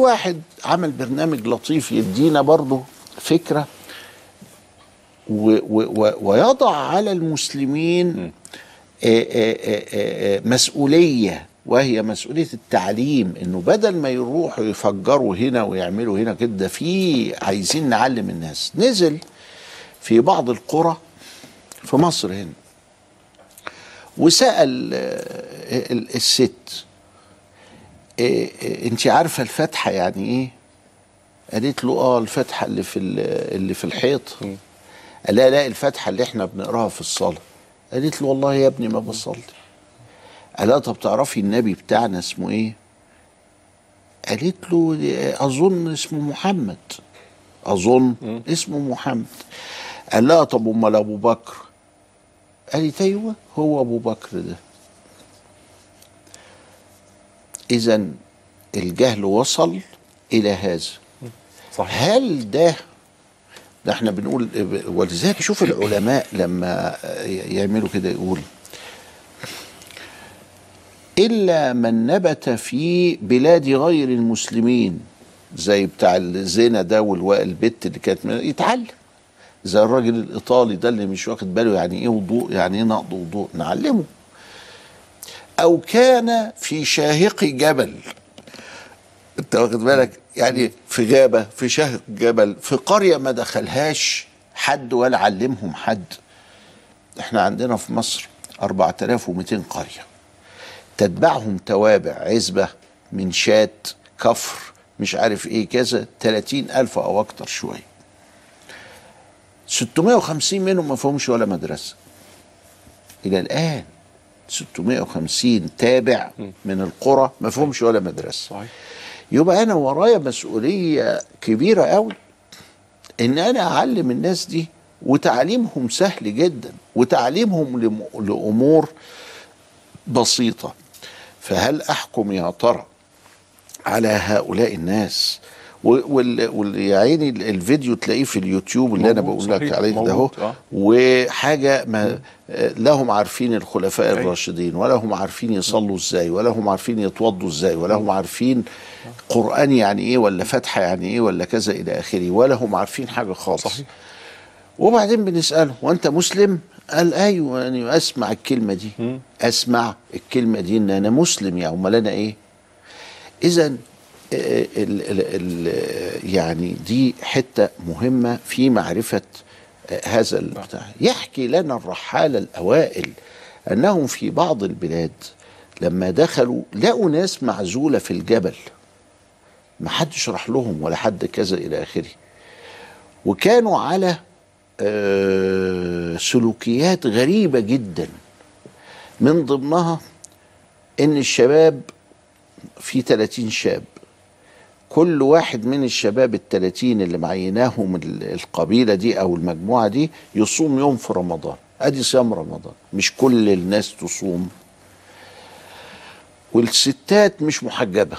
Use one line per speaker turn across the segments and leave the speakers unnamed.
واحد عمل برنامج لطيف يدينا برضه فكره و و و ويضع على المسلمين آه، آه، آه، آه، مسؤوليه وهي مسؤوليه التعليم انه بدل ما يروحوا يفجروا هنا ويعملوا هنا كده ده في عايزين نعلم الناس نزل في بعض القرى في مصر هنا وسال آه، ال- الست انت عارفه الفاتحه يعني ايه قالت له اه الفاتحه اللي في ال- اللي في الحيط قال لها لا الفاتحه اللي احنا بنقراها في الصلاه قالت له والله يا ابني ما بصلي قال لها طب تعرفي النبي بتاعنا اسمه ايه قالت له اظن اسمه محمد اظن اسمه محمد قال لها طب امال ابو بكر قالت ايوه هو ابو بكر ده اذا الجهل وصل الى هذا
صحيح
هل ده ده احنا بنقول ولذلك شوف العلماء لما يعملوا كده يقول إلا من نبت في بلاد غير المسلمين زي بتاع الزنا ده والبت اللي كانت من- يتعلم زي الراجل الإيطالي ده اللي مش واخد باله يعني إيه وضوء يعني إيه نقض وضوء نعلمه أو كان في شاهق جبل انت واخد بالك يعني في غابه في شهق جبل في قريه ما دخلهاش حد ولا علمهم حد احنا عندنا في مصر 4200 قريه تتبعهم توابع عزبه منشات كفر مش عارف ايه كذا 30 ألف أو أكتر شوية 650 منهم ما فيهمش ولا مدرسة إلى الآن 650 تابع من القرى ما فيهمش ولا مدرسة
صحيح
يبقى انا ورايا مسؤوليه كبيره قوي ان انا اعلم الناس دي وتعليمهم سهل جدا وتعليمهم لم- لامور بسيطه فهل احكم يا ترى على هؤلاء الناس و- وال وال- يا عيني ال- الفيديو تلاقيه في اليوتيوب اللي انا
موجود،
بقول لك
صحيح،
عليه ده اهو
موجود، آه.
وحاجه ما لا هم عارفين الخلفاء
أيوة.
الراشدين ولا هم عارفين يصلوا ازاي ولا هم عارفين يتوضوا ازاي ولا هم عارفين قران يعني ايه ولا فاتحه يعني ايه ولا كذا الى اخره ولا هم عارفين حاجه خالص
صحيح.
وبعدين بنساله وانت مسلم قال ايوه يعني اسمع الكلمه دي اسمع الكلمه دي ان انا مسلم يا امال انا ايه اذا ال ال ال يعني دي حته مهمه في معرفه آه، هذا البتاع يحكي لنا الرحاله الاوائل انهم في بعض البلاد لما دخلوا لقوا ناس معزوله في الجبل ما حدش راح لهم ولا حد كذا الى اخره وكانوا على آه، سلوكيات غريبه جدا من ضمنها ان الشباب في 30 شاب كل واحد من الشباب التلاتين اللي معيناهم ال- القبيلة دي أو المجموعة دي يصوم يوم في رمضان أدي صيام رمضان مش كل الناس تصوم والستات مش محجبة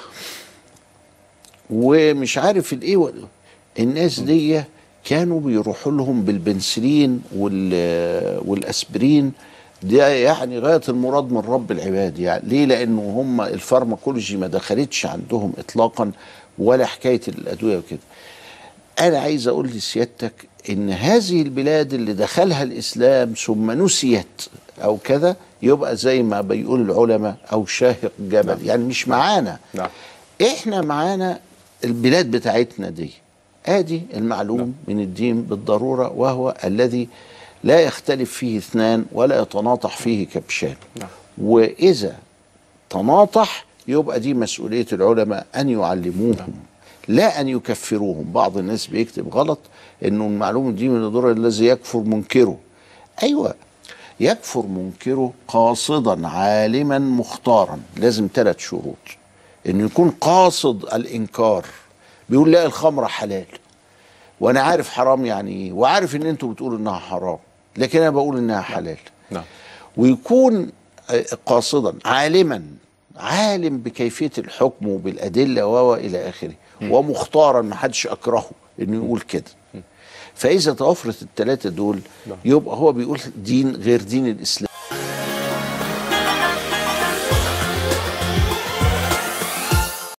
ومش عارف الايه وال- الناس دي كانوا بيروحوا لهم بالبنسلين وال والاسبرين ده يعني غايه المراد من رب العباد يعني ليه لانه هم الفارماكولوجي ما دخلتش عندهم اطلاقا ولا حكايه الادويه وكده انا عايز اقول لسيادتك ان هذه البلاد اللي دخلها الاسلام ثم نسيت او كذا يبقى زي ما بيقول العلماء او شاهق جبل يعني مش معانا
نعم
احنا معانا البلاد بتاعتنا دي ادي المعلوم من الدين بالضروره وهو الذي لا يختلف فيه اثنان ولا يتناطح فيه كبشان
نعم.
واذا تناطح يبقى دي مسؤوليه العلماء ان يعلموهم لا ان يكفروهم بعض الناس بيكتب غلط انه المعلوم دي من الضرر الذي يكفر منكره ايوه يكفر منكره قاصدا عالما مختارا لازم ثلاث شروط انه يكون قاصد الانكار بيقول لا الخمره حلال وانا عارف حرام يعني ايه وعارف ان انتوا بتقولوا انها حرام لكن انا بقول انها حلال
نعم
ويكون آه، قاصدا عالما عالم بكيفيه الحكم وبالادله و الى اخره ومختارا ما حدش اكرهه انه يقول كده فاذا توفرت الثلاثه دول يبقى هو بيقول دين غير دين الاسلام